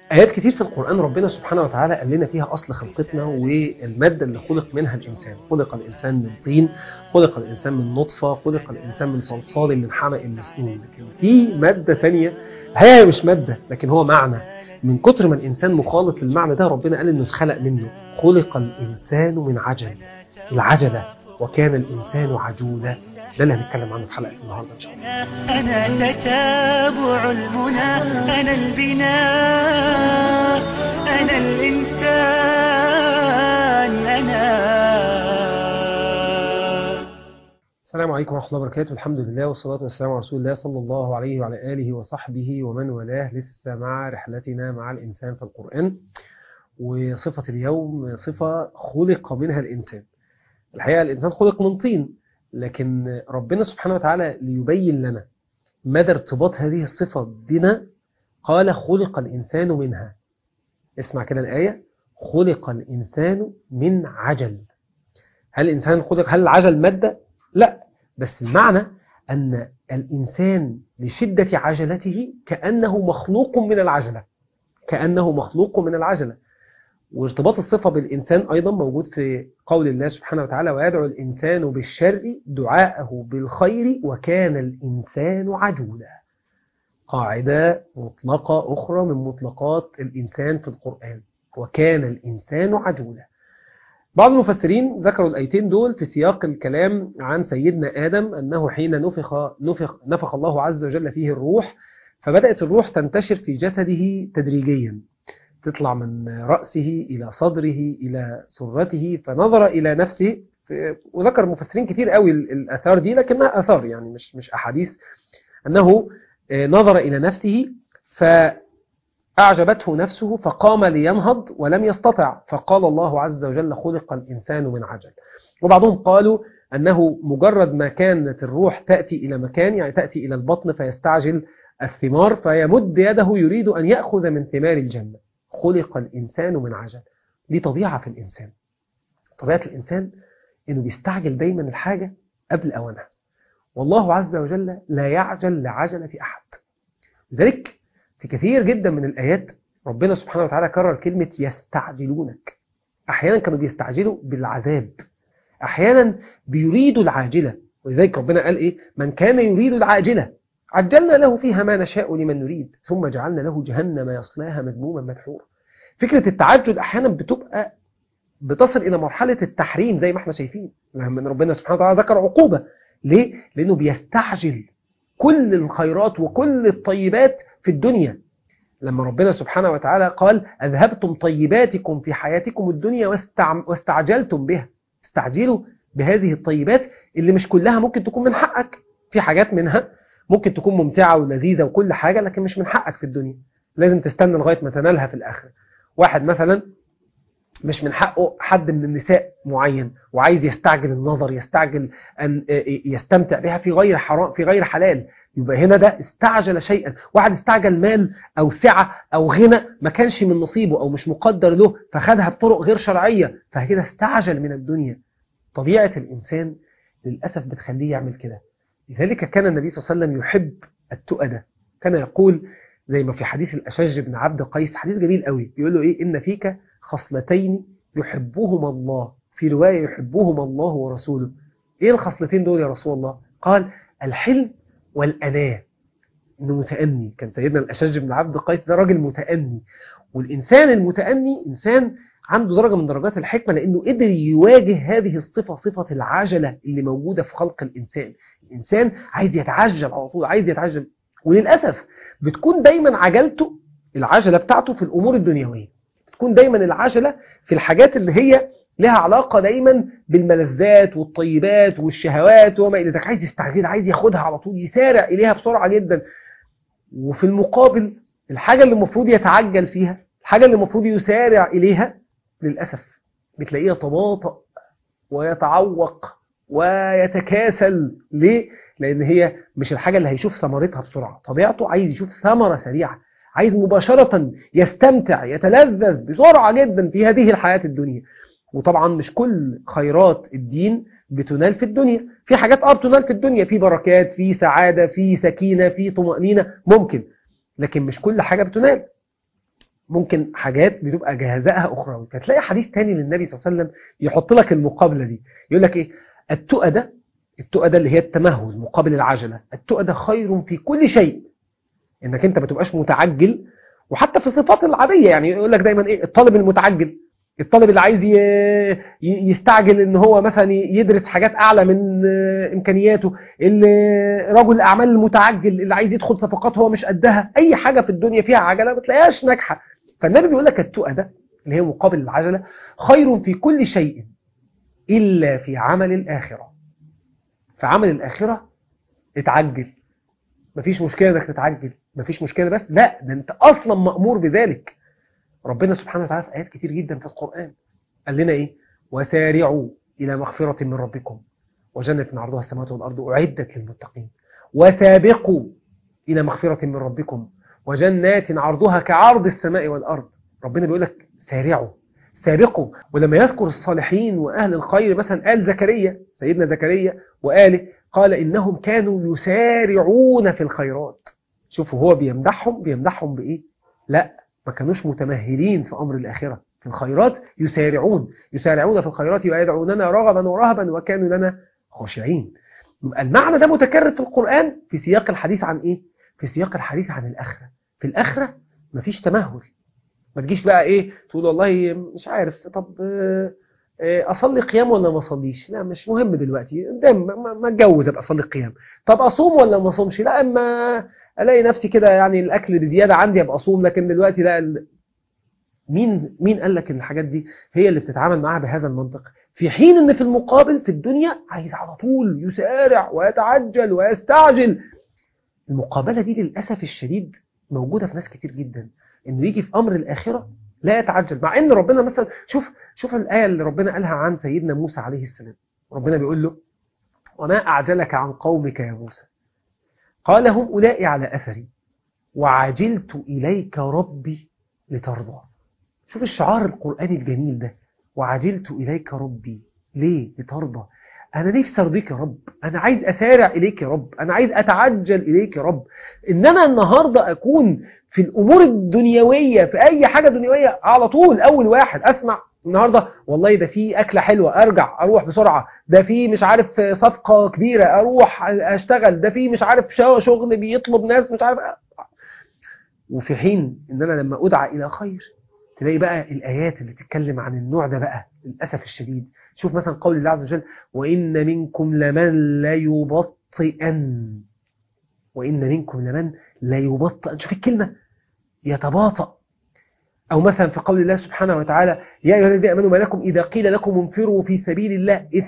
آيات كتير في القرآن ربنا سبحانه وتعالى قال لنا فيها أصل خلقتنا والمادة اللي خلق منها الإنسان خلق الإنسان من طين خلق الإنسان من نطفة خلق الإنسان من صلصال من حمأ مسنون لكن في مادة ثانية هي مش مادة لكن هو معنى من كتر ما الإنسان مخالط للمعنى ده ربنا قال إنه اتخلق منه خلق الإنسان من عجل العجلة وكان الإنسان عجولا ده اللي هنتكلم عنه في حلقة النهاردة إن شاء الله أنا تتابع المنى أنا البناء أنا الإنسان أنا السلام عليكم ورحمة الله وبركاته الحمد لله والصلاة والسلام على رسول الله صلى الله عليه وعلى آله وصحبه ومن والاه لسه مع رحلتنا مع الإنسان في القرآن وصفة اليوم صفة خلق منها الإنسان الحقيقة الإنسان خلق من طين لكن ربنا سبحانه وتعالى ليبين لنا مدى ارتباط هذه الصفة بنا قال خلق الإنسان منها اسمع كده الآية خلق الإنسان من عجل هل الإنسان خلق هل العجل مادة؟ لا بس المعنى أن الإنسان لشدة عجلته كأنه مخلوق من العجلة كأنه مخلوق من العجلة وارتباط الصفة بالإنسان أيضا موجود في قول الله سبحانه وتعالى ويدعو الإنسان بالشر دعاءه بالخير وكان الإنسان عجولا قاعدة مطلقة أخرى من مطلقات الإنسان في القرآن وكان الإنسان عجولا بعض المفسرين ذكروا الآيتين دول في سياق الكلام عن سيدنا آدم أنه حين نفخ, نفخ, نفخ الله عز وجل فيه الروح فبدأت الروح تنتشر في جسده تدريجيا تطلع من رأسه إلى صدره إلى سرته فنظر إلى نفسه وذكر مفسرين كتير قوي الأثار دي لكنها أثار يعني مش مش أحاديث أنه نظر إلى نفسه فأعجبته نفسه فقام لينهض ولم يستطع فقال الله عز وجل خلق الإنسان من عجل وبعضهم قالوا أنه مجرد ما كانت الروح تأتي إلى مكان يعني تأتي إلى البطن فيستعجل الثمار فيمد يده يريد أن يأخذ من ثمار الجنة خلق الإنسان من عجل دي طبيعة في الإنسان طبيعة الإنسان إنه بيستعجل دايما الحاجة قبل أوانها والله عز وجل لا يعجل لعجلة أحد لذلك في كثير جدا من الآيات ربنا سبحانه وتعالى كرر كلمة يستعجلونك أحيانا كانوا بيستعجلوا بالعذاب أحيانا بيريدوا العاجلة ولذلك ربنا قال إيه من كان يريد العاجلة عجلنا له فيها ما نشاء لمن نريد ثم جعلنا له جهنم يصلاها مذموما مدحورا فكرة التعجل أحيانا بتبقى بتصل إلى مرحلة التحريم زي ما احنا شايفين لما ربنا سبحانه وتعالى ذكر عقوبة ليه؟ لأنه بيستعجل كل الخيرات وكل الطيبات في الدنيا لما ربنا سبحانه وتعالى قال أذهبتم طيباتكم في حياتكم الدنيا واستعجلتم بها استعجلوا بهذه الطيبات اللي مش كلها ممكن تكون من حقك في حاجات منها ممكن تكون ممتعة ولذيذة وكل حاجة لكن مش من حقك في الدنيا لازم تستنى لغاية ما تنالها في الآخرة واحد مثلا مش من حقه حد من النساء معين وعايز يستعجل النظر يستعجل أن يستمتع بها في غير حرام في غير حلال يبقى هنا ده استعجل شيئا واحد استعجل مال أو سعة أو غنى ما كانش من نصيبه أو مش مقدر له فخدها بطرق غير شرعية فكده استعجل من الدنيا طبيعة الإنسان للأسف بتخليه يعمل كده لذلك كان النبي صلى الله عليه وسلم يحب التؤدة كان يقول زي ما في حديث الأشج بن عبد قيس حديث جميل قوي يقول له إيه إن فيك خصلتين يحبهما الله في رواية يحبهما الله ورسوله إيه الخصلتين دول يا رسول الله قال الحلم والأناة إنه متأني كان سيدنا الأشج بن عبد قيس ده راجل متأني والإنسان المتأني إنسان عنده درجة من درجات الحكمة لأنه قدر يواجه هذه الصفة صفة العجلة اللي موجودة في خلق الإنسان الإنسان عايز يتعجل على طول عايز يتعجل وللأسف بتكون دايما عجلته العجلة بتاعته في الأمور الدنيوية بتكون دايما العجلة في الحاجات اللي هي لها علاقة دايما بالملذات والطيبات والشهوات وما إلى ذلك عايز يستعجل عايز ياخدها على طول يسارع إليها بسرعة جدا وفي المقابل الحاجة اللي المفروض يتعجل فيها الحاجة اللي المفروض يسارع إليها للأسف بتلاقيه يتباطأ ويتعوق ويتكاسل ليه؟ لأن هي مش الحاجة اللي هيشوف ثمرتها بسرعة طبيعته عايز يشوف ثمرة سريعة عايز مباشرة يستمتع يتلذذ بسرعة جدا في هذه الحياة الدنيا وطبعا مش كل خيرات الدين بتنال في الدنيا في حاجات اه بتنال في الدنيا في بركات في سعادة في سكينة في طمأنينة ممكن لكن مش كل حاجة بتنال ممكن حاجات بتبقى جهزائها اخروي فتلاقي حديث تاني للنبي صلى الله عليه وسلم يحط لك المقابله دي يقول لك ايه التؤى ده التؤى ده اللي هي التمهل مقابل العجله التؤى ده خير في كل شيء انك انت ما تبقاش متعجل وحتى في الصفات العاديه يعني يقول لك دايما ايه الطالب المتعجل الطالب اللي عايز ي- ي- يستعجل ان هو مثلا يدرس حاجات اعلى من آه، امكانياته اللي رجل الاعمال المتعجل اللي عايز يدخل صفقات هو مش قدها اي حاجه في الدنيا فيها عجله ما تلاقيهاش ناجحه فالنبي بيقول لك التؤى ده اللي هي مقابل العجله خير في كل شيء الا في عمل الاخره في عمل الاخره اتعجل مفيش مشكله انك تتعجل مفيش مشكله بس لا ده انت اصلا مامور بذلك ربنا سبحانه وتعالى في آيات كتير جدا في القرآن قال لنا إيه وسارعوا إلى مغفرة من ربكم وجنة عرضها السماوات والأرض أعدت للمتقين وسابقوا إلى مغفرة من ربكم وجنات عرضها كعرض السماء والأرض ربنا بيقول لك سارعوا سابقوا ولما يذكر الصالحين وأهل الخير مثلا قال زكريا سيدنا زكريا وآله قال إنهم كانوا يسارعون في الخيرات شوفوا هو بيمدحهم بيمدحهم بإيه لا ما كانوش متمهلين في أمر الآخرة في الخيرات يسارعون يسارعون في الخيرات ويدعوننا رغبا ورهبا وكانوا لنا خاشعين يبقى المعنى ده متكرر في القرآن في سياق الحديث عن إيه؟ في سياق الحديث عن الآخرة في الآخرة مفيش تمهل ما تجيش بقى إيه تقول والله مش عارف طب آه، آه، أصلي قيام ولا ما أصليش لا مش مهم دلوقتي قدام ما- ما ما أتجوز أبقى أصلي قيام طب أصوم ولا ما أصومش لا أما الاقي نفسي كده يعني الاكل بزياده عندي ابقى اصوم لكن دلوقتي لا ال- مين مين قال لك ان الحاجات دي هي اللي بتتعامل معاها بهذا المنطق في حين ان في المقابل في الدنيا عايز على طول يسارع ويتعجل ويستعجل المقابله دي للاسف الشديد موجوده في ناس كتير جدا انه يجي في امر الاخره لا يتعجل مع ان ربنا مثلا شوف شوف الايه اللي ربنا قالها عن سيدنا موسى عليه السلام ربنا بيقول له وما اعجلك عن قومك يا موسى قال هم أولئك على أثري وعجلت إليك ربي لترضى شوف الشعار القرآني الجميل ده وعجلت إليك ربي ليه لترضى أنا نفسي أرضيك يا رب أنا عايز أسارع إليك يا رب أنا عايز أتعجل إليك يا رب إن أنا النهاردة أكون في الأمور الدنيوية في أي حاجة دنيوية على طول أول واحد أسمع النهاردة والله ده في أكلة حلوة أرجع أروح بسرعة ده في مش عارف صفقة كبيرة أروح أشتغل ده في مش عارف شو- شغل بيطلب ناس مش عارف وفي حين إن أنا لما أدعى إلى خير تلاقي بقى الآيات اللي تتكلم عن النوع ده بقى للأسف الشديد شوف مثلا قول الله عز وجل وإن منكم لمن ليبطئن وإن منكم لمن ليبطئن شوف الكلمة يتباطأ أو مثلا في قول الله سبحانه وتعالى يا أيها الذين آمنوا ما لكم إذا قيل لكم انفروا في سبيل الله إذ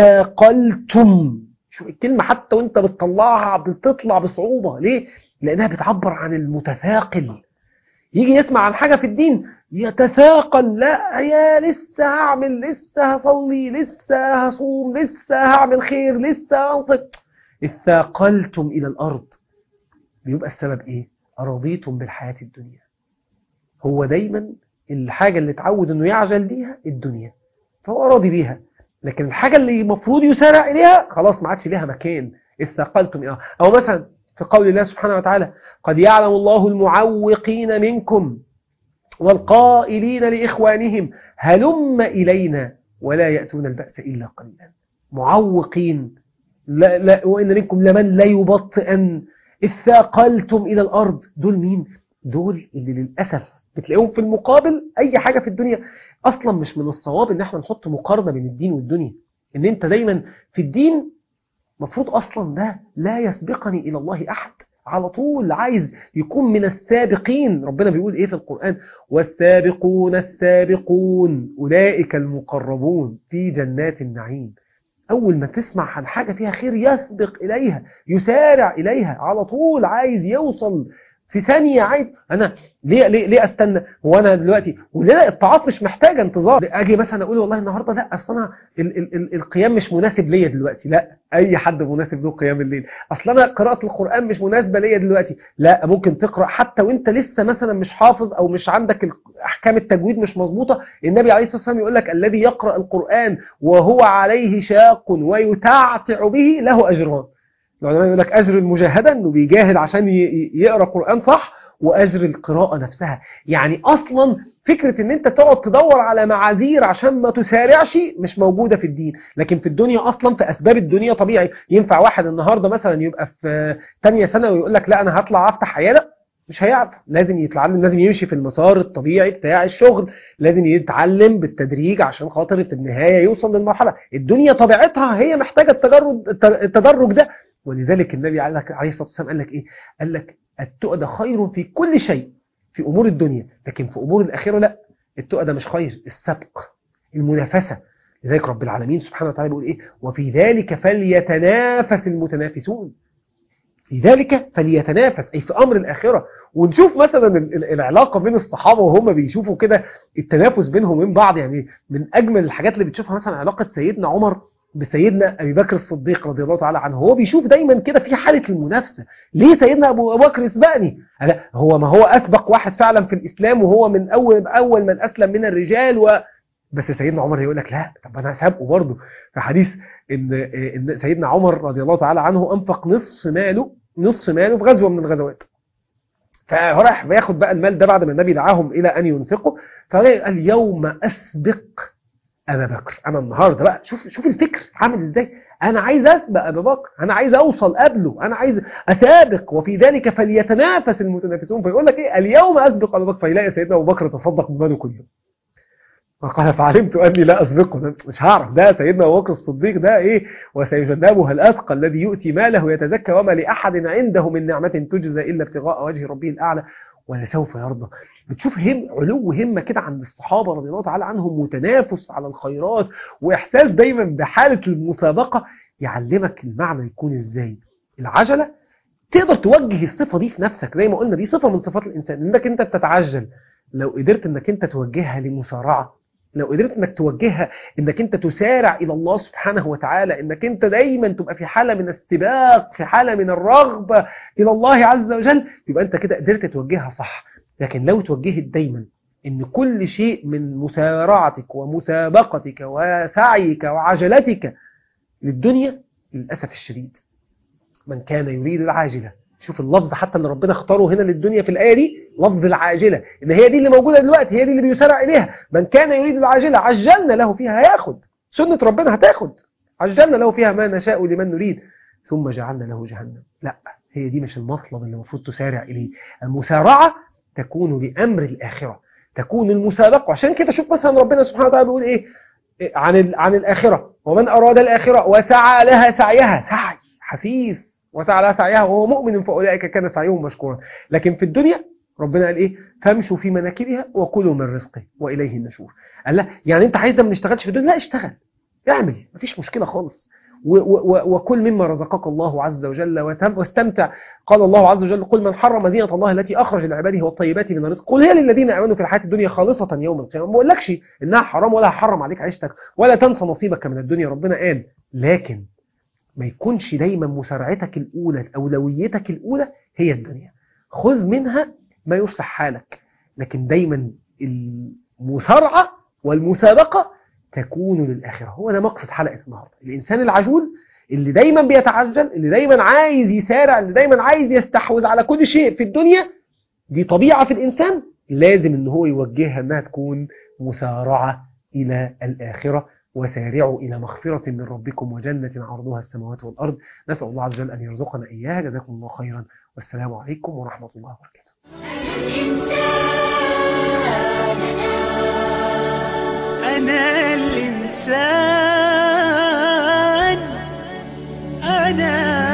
ثاقلتم شوف الكلمة حتى وانت بتطلعها بتطلع بصعوبة ليه؟ لأنها بتعبر عن المتثاقل يجي يسمع عن حاجة في الدين يتثاقل لا يا لسه هعمل لسه هصلي لسه هصوم لسه هعمل خير لسه هنطق اثاقلتم إلى الأرض بيبقى السبب إيه؟ أرضيتم بالحياة الدنيا هو دايما الحاجة اللي اتعود انه يعجل بيها الدنيا فهو راضي بيها لكن الحاجة اللي المفروض يسارع إليها خلاص ما عادش ليها مكان اثقلتم إليها أو مثلا في قول الله سبحانه وتعالى قد يعلم الله المعوقين منكم والقائلين لإخوانهم هلم إلينا ولا يأتون البأس إلا قليلا معوقين لا لا وإن منكم لمن لا يبطئن اثاقلتم إلى الأرض دول مين؟ دول اللي للأسف بتلاقيهم في المقابل أي حاجة في الدنيا أصلا مش من الصواب إن احنا نحط مقارنة بين الدين والدنيا إن أنت دايما في الدين مفروض أصلا ده لا يسبقني إلى الله أحد على طول عايز يكون من السابقين ربنا بيقول إيه في القرآن والسابقون السابقون أولئك المقربون في جنات النعيم أول ما تسمع عن حاجة فيها خير يسبق إليها يسارع إليها على طول عايز يوصل في ثانية عايز أنا ليه ليه ليه أستنى هو أنا دلوقتي وليه الطاعات مش محتاجة انتظار أجي مثلا أقول والله النهاردة لا أصل أنا ال ال ال القيام مش مناسب ليا دلوقتي لا أي حد مناسب له قيام الليل أصل أنا قراءة القرآن مش مناسبة ليا دلوقتي لا ممكن تقرأ حتى وأنت لسه مثلا مش حافظ أو مش عندك أحكام التجويد مش مظبوطة النبي عليه الصلاة والسلام يقول لك الذي يقرأ القرآن وهو عليه شاق ويتعتع به له أجران العلماء يقول لك أجر المجاهدة أنه بيجاهد عشان ي- يقرأ قرآن صح واجر القراءه نفسها يعني اصلا فكره ان انت تقعد تدور على معاذير عشان ما تسارعش مش موجوده في الدين لكن في الدنيا اصلا في اسباب الدنيا طبيعي ينفع واحد النهارده مثلا يبقى في تانية سنه ويقول لك لا انا هطلع افتح عياده مش هيعرف لازم يتعلم لازم يمشي في المسار الطبيعي بتاع الشغل لازم يتعلم بالتدريج عشان خاطر في النهايه يوصل للمرحله الدنيا طبيعتها هي محتاجه التجرد التدرج ده ولذلك النبي قال لك عليه الصلاه والسلام قال لك ايه قال لك التؤدى خير في كل شيء في امور الدنيا لكن في امور الاخره لا التؤدى مش خير السبق المنافسه لذلك رب العالمين سبحانه وتعالى بيقول ايه وفي ذلك فليتنافس المتنافسون في ذلك فليتنافس أي في أمر الآخرة ونشوف مثلا ال- ال- العلاقة بين الصحابة وهم بيشوفوا كده التنافس بينهم وبين بعض يعني من أجمل الحاجات اللي بتشوفها مثلا علاقة سيدنا عمر بسيدنا أبي بكر الصديق رضي الله تعالى عنه هو بيشوف دايما كده في حالة المنافسة ليه سيدنا أبو بكر يسبقني لا هو ما هو أسبق واحد فعلا في الإسلام وهو من أول أول من أسلم من الرجال و بس سيدنا عمر يقول لك لا طب أنا هسابقه برضه في حديث إن إن سيدنا عمر رضي الله تعالى عنه أنفق نصف ماله نصف ماله في غزوة من الغزوات فراح بياخد بقى المال ده بعد ما النبي دعاهم إلى أن ينفقوا فقال اليوم أسبق أبا بكر أنا النهاردة بقى شوف شوف الفكر عامل إزاي أنا عايز أسبق أبا بكر أنا عايز أوصل قبله أنا عايز أسابق وفي ذلك فليتنافس المتنافسون فيقول لك إيه اليوم أسبق أبا بكر فيلاقي سيدنا أبو بكر تصدق من ماله كله فقال فعلمت أني لا أسبقه مش هعرف ده سيدنا أبو بكر الصديق ده إيه وسيجنبها الأتقى الذي يؤتي ماله ويتزكى وما لأحد عنده من نعمة تجزى إلا ابتغاء وجه ربه الأعلى ولسوف يرضى بتشوف هم علو همة كده عند الصحابة رضي الله تعالى عنهم وتنافس على الخيرات وإحساس دايما بحالة المسابقة يعلمك المعنى يكون إزاي العجلة تقدر توجه الصفة دي في نفسك زي ما قلنا دي صفة من صفات الإنسان إنك أنت بتتعجل لو قدرت إنك أنت توجهها لمسارعة لو قدرت انك توجهها انك انت تسارع الى الله سبحانه وتعالى انك انت دايما تبقى في حالة من السباق في حالة من الرغبة الى الله عز وجل يبقى انت كده قدرت توجهها صح لكن لو توجهت دايما ان كل شيء من مسارعتك ومسابقتك وسعيك وعجلتك للدنيا للأسف الشديد من كان يريد العاجلة شوف اللفظ حتى اللي ربنا اختاره هنا للدنيا في الآية دي لفظ العاجلة إن هي دي اللي موجودة دلوقتي هي دي اللي بيسارع إليها من كان يريد العاجلة عجلنا له فيها هياخد سنة ربنا هتاخد عجلنا له فيها ما نشاء لمن نريد ثم جعلنا له جهنم لا هي دي مش المطلب اللي المفروض تسارع إليه المسارعة تكون لأمر الآخرة تكون المسابقة عشان كده شوف مثلا ربنا سبحانه وتعالى بيقول إيه عن ال- عن الآخرة ومن أراد الآخرة وسعى لها سعيها سعي حثيث وسعى لها سعيها وهو مؤمن فأولئك كان سعيهم مشكورا لكن في الدنيا ربنا قال إيه فامشوا في مناكبها وكلوا من رزقه وإليه النشور قال لا يعني أنت عايز ما نشتغلش في الدنيا لا اشتغل اعمل مفيش مشكلة خالص و- و- و- وكل مما رزقك الله عز وجل وتم- واستمتع قال الله عز وجل قل من حرم زينة الله التي أخرج لعباده والطيبات من الرزق قل هي للذين آمنوا في الحياة الدنيا خالصة يوم القيامة ما بقولكش إنها حرام ولا حرم عليك عيشتك ولا تنسى نصيبك من الدنيا ربنا قال لكن ما يكونش دايما مسارعتك الأولى أولويتك الأولى هي الدنيا خذ منها ما يصلح حالك لكن دايما المسارعة والمسابقة تكون للآخرة هو ده مقصد حلقة النهاردة الإنسان العجول اللي دايما بيتعجل اللي دايما عايز يسارع اللي دايما عايز يستحوذ على كل شيء في الدنيا دي طبيعة في الإنسان لازم ان هو يوجهها انها تكون مسارعة إلى الآخرة وسارعوا إلى مغفرة من ربكم وجنة عرضها السماوات والأرض نسأل الله عز وجل أن يرزقنا إياها جزاكم الله خيرا والسلام عليكم ورحمة الله وبركاته أنا الإنسان أنا